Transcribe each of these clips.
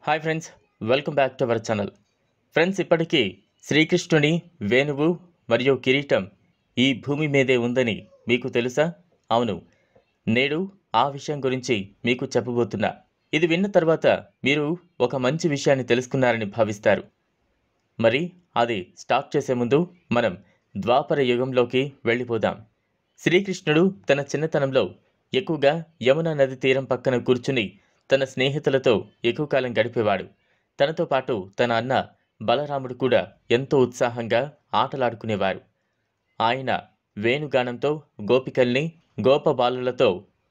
hi friends welcome back to our channel friends ఇప్పటికీ శ్రీకృష్ణుని వేణువు మరియు కిరీటం ఈ భూమి మీదే ఉందని మీకు తెలుసా అవును నేడు ఆ విషయం గురించి మీకు చెప్పబోతున్నా ఇది విన్న తర్వాత మీరు ఒక మంచి విషయాన్ని తెలుసుకున్నారని భావిస్తారు మరి అది స్టార్ట్ చేసే ముందు మనం ద్వాపర యుగంలోకి వెళ్ళిపోదాం శ్రీకృష్ణుడు తన చిన్నతనంలో ఎక్కువగా యమునా నది తీరం పక్కన కూర్చుని తన స్నేహితులతో ఎక్కువ కాలం గడిపేవాడు తనతో పాటు తన అన్న బలరాముడు కూడా ఎంతో ఉత్సాహంగా ఆటలాడుకునేవారు ఆయన వేణుగానంతో గోపికల్ని గోపబాలులతో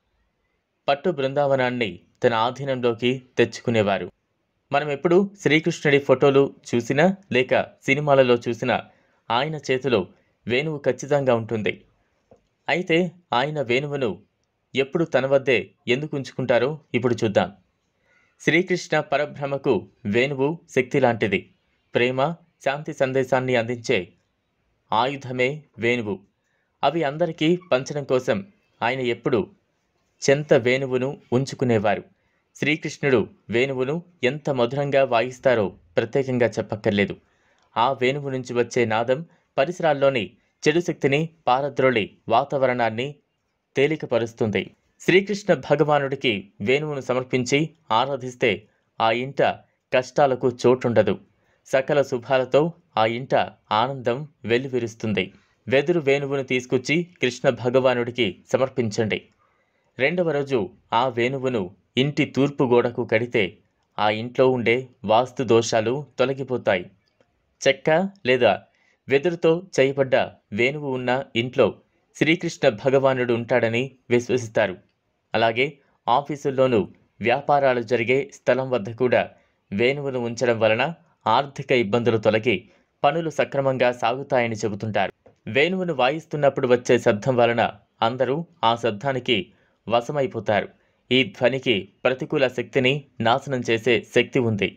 పట్టు బృందావనాన్ని తన ఆధీనంలోకి తెచ్చుకునేవారు మనం ఎప్పుడు శ్రీకృష్ణుడి ఫోటోలు చూసినా లేక సినిమాలలో చూసినా ఆయన చేతిలో వేణువు ఖచ్చితంగా ఉంటుంది అయితే ఆయన వేణువును ఎప్పుడు తన వద్దే ఎందుకు ఉంచుకుంటారో ఇప్పుడు చూద్దాం శ్రీకృష్ణ పరబ్రహ్మకు వేణువు శక్తి లాంటిది ప్రేమ శాంతి సందేశాన్ని అందించే ఆయుధమే వేణువు అవి అందరికీ పంచడం కోసం ఆయన ఎప్పుడు చెంత వేణువును ఉంచుకునేవారు శ్రీకృష్ణుడు వేణువును ఎంత మధురంగా వాయిస్తారో ప్రత్యేకంగా చెప్పక్కర్లేదు ఆ వేణువు నుంచి వచ్చే నాదం పరిసరాల్లోని చెడు శక్తిని పారద్రోలి వాతావరణాన్ని తేలికపరుస్తుంది శ్రీకృష్ణ భగవానుడికి వేణువును సమర్పించి ఆరాధిస్తే ఆ ఇంట కష్టాలకు చోటుండదు సకల శుభాలతో ఆ ఇంట ఆనందం వెల్లువిరుస్తుంది వెదురు వేణువును తీసుకొచ్చి కృష్ణ భగవానుడికి సమర్పించండి రెండవ రోజు ఆ వేణువును ఇంటి తూర్పు గోడకు కడితే ఆ ఇంట్లో ఉండే వాస్తు దోషాలు తొలగిపోతాయి చెక్క లేదా వెదురుతో చేయబడ్డ వేణువు ఉన్న ఇంట్లో శ్రీకృష్ణ భగవానుడు ఉంటాడని విశ్వసిస్తారు అలాగే ఆఫీసుల్లోనూ వ్యాపారాలు జరిగే స్థలం వద్ద కూడా వేణువును ఉంచడం వలన ఆర్థిక ఇబ్బందులు తొలగి పనులు సక్రమంగా సాగుతాయని చెబుతుంటారు వేణువును వాయిస్తున్నప్పుడు వచ్చే శబ్దం వలన అందరూ ఆ శబ్దానికి వశమైపోతారు ఈ ధ్వనికి ప్రతికూల శక్తిని నాశనం చేసే శక్తి ఉంది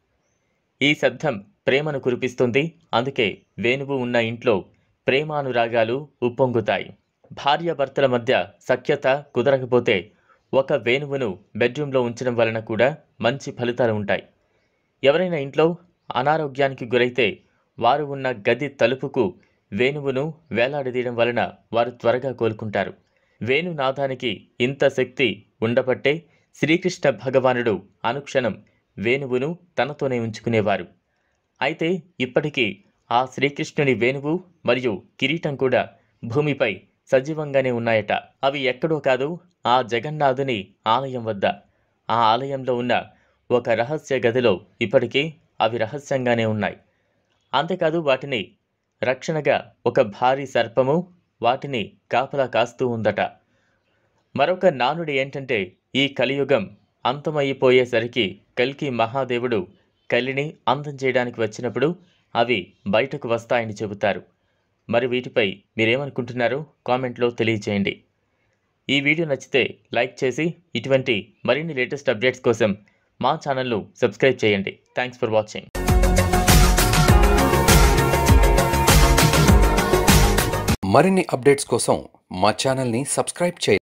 ఈ శబ్దం ప్రేమను కురిపిస్తుంది అందుకే వేణువు ఉన్న ఇంట్లో ప్రేమానురాగాలు ఉప్పొంగుతాయి భార్యాభర్తల మధ్య సఖ్యత కుదరకపోతే ఒక వేణువును బెడ్రూమ్లో ఉంచడం వలన కూడా మంచి ఫలితాలు ఉంటాయి ఎవరైనా ఇంట్లో అనారోగ్యానికి గురైతే వారు ఉన్న గది తలుపుకు వేణువును వేలాడదీయడం వలన వారు త్వరగా కోలుకుంటారు వేణునాదానికి ఇంత శక్తి ఉండబట్టే శ్రీకృష్ణ భగవానుడు అనుక్షణం వేణువును తనతోనే ఉంచుకునేవారు అయితే ఇప్పటికీ ఆ శ్రీకృష్ణుని వేణువు మరియు కిరీటం కూడా భూమిపై సజీవంగానే ఉన్నాయట అవి ఎక్కడో కాదు ఆ జగన్నాథుని ఆలయం వద్ద ఆ ఆలయంలో ఉన్న ఒక రహస్య గదిలో ఇప్పటికీ అవి రహస్యంగానే ఉన్నాయి అంతేకాదు వాటిని రక్షణగా ఒక భారీ సర్పము వాటిని కాపలా కాస్తూ ఉందట మరొక నానుడి ఏంటంటే ఈ కలియుగం అంతమైపోయేసరికి కల్కి మహాదేవుడు కలిని అంతం చేయడానికి వచ్చినప్పుడు అవి బయటకు వస్తాయని చెబుతారు మరి వీటిపై మీరేమనుకుంటున్నారో కామెంట్లో తెలియచేయండి ఈ వీడియో నచ్చితే లైక్ చేసి ఇటువంటి మరిన్ని లేటెస్ట్ అప్డేట్స్ కోసం మా ఛానల్ను సబ్స్క్రైబ్ చేయండి థ్యాంక్స్ ఫర్ వాచింగ్ మరిన్ని అప్డేట్స్ కోసం మా ఛానల్ని సబ్స్క్రైబ్ చేయండి